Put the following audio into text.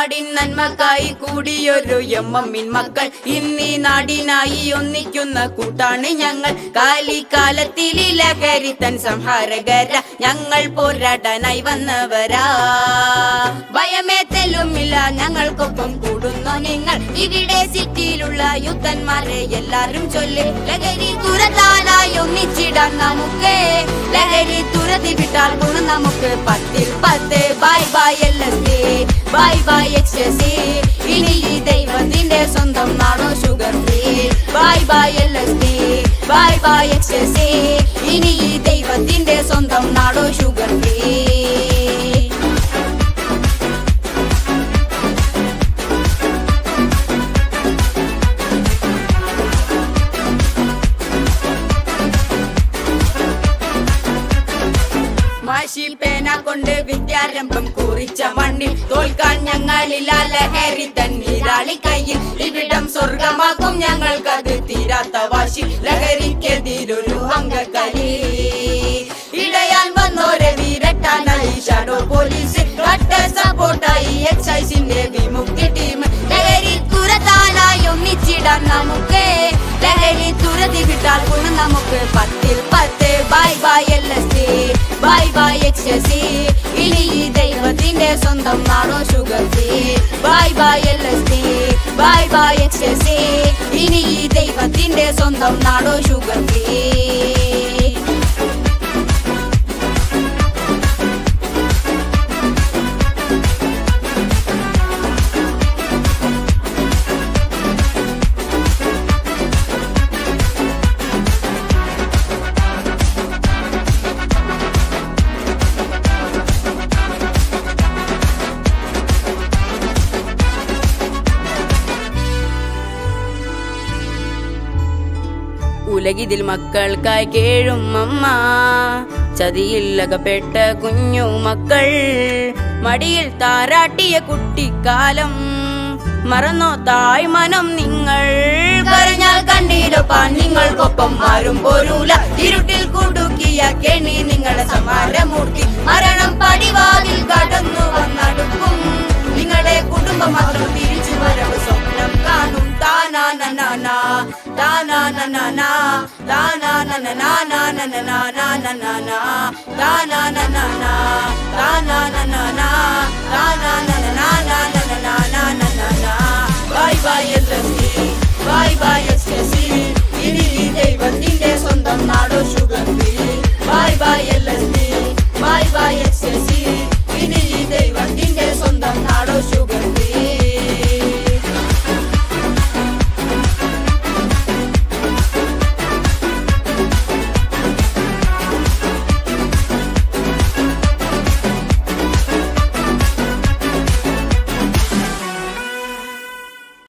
നാടിൻ നന്മക്കായി കൂടിയൊരു എമ്മമ്മിൻ മക്കൾ ഇന്നീ നാടിനായി ഒന്നിക്കുന്ന കൂട്ടാണ് ഞങ്ങൾ കാലിക്കാലത്തിൽ ലഹരി തൻ സംഹാരകര ഞങ്ങൾ പോരാടാനായി വന്നവരാ ഭയമേ തെല്ലുമില്ല ഞങ്ങൾക്കൊപ്പം കൂടുന്നു നിങ്ങൾ ഇവിടെ സിറ്റിയിലുള്ള യുദ്ധന്മാരെ എല്ലാരും ചൊല്ലി ലഹരി തുരത്താനായി ഒന്നിച്ചിടാൻ നമുക്ക് ലഹരി തുരത്തി വിട്ടാൽ ഗുണം നമുക്ക് പത്തിൽ പത്ത് bye bye L S D bye bye ecstasy ഇനി ഈ ദൈവത്തിന്റെ സ്വന്തം നാടോ sugar free bye bye L S D bye bye ecstasy ഇനി ഈ ദൈവത്തിന്റെ സ്വന്തം നാടോ ഷുഗർ ഫ്രീ മാഷി പേന കൊണ്ട് വിദ്യാരംഭം കുറിച്ച മണ്ണിൽ തോൽക്കാൻ ഞങ്ങളില്ല ലഹരി തന്നീരാളി കയ്യിൽ ഇവിടം സ്വർഗമാക്കും ഞങ്ങൾക്കത് തീരാത്ത വാശി ലഹരിക്കെതിരൊരു അംഗക്കലി ഇടയാൻ വന്നോരെ വീരട്ടാനായി ഷാഡോ പോലീസ് കട്ട സപ്പോർട്ടായി എക്സൈസിന്റെ വിമുക്തി ടീം ലഹരി തുരത്താനായി ഒന്നിച്ചിടാൻ നമുക്ക് ലഹരി തുരത്തി വിട്ടാൽ ഗുണം നമുക്ക് പത്തിൽ പത്ത് bye bye L S D bye bye ecstasy ഇനി ഈ ദൈവത്തിന്റെ സ്വന്തം നാടോ sugar free bye bye L S D bye bye ecstasy ഇനി ഈ ദൈവത്തിന്റെ സ്വന്തം നാടോ ഷുഗർ ഫ്രീ ഉലകിതിൽ മക്കൾക്കായി കേഴും അമ്മ ചതിയില്ലകപ്പെട്ട കുഞ്ഞു മക്കൾ മടിയിൽ താരാട്ടിയ കുട്ടിക്കാലം മറന്നോ തായ് മനം നിങ്ങൾ കരഞ്ഞാൽ കണ്ണീരൊപ്പാൻ നിങ്ങൾക്കൊപ്പം ആരും പോരൂല ഇരുട്ടിൽ കുടുക്കിയ കെണി നിങ്ങളുടെ സമാരമൂർത്തി മരണം പടിവാതിൽ കടന്നു വന്നടുക്കും നിങ്ങളുടെ കുടുംബം മാത്രം തിരിച്ചു വരവ് സ്വപ്നം കാണും താനാനനാന താനാനനാന താനാനനാനാനാനാനാനാനാനാനാ താനാനനാന താനാനനാന താനാനനാനാനാനാനാനാനാനാ bye bye L S bye bye S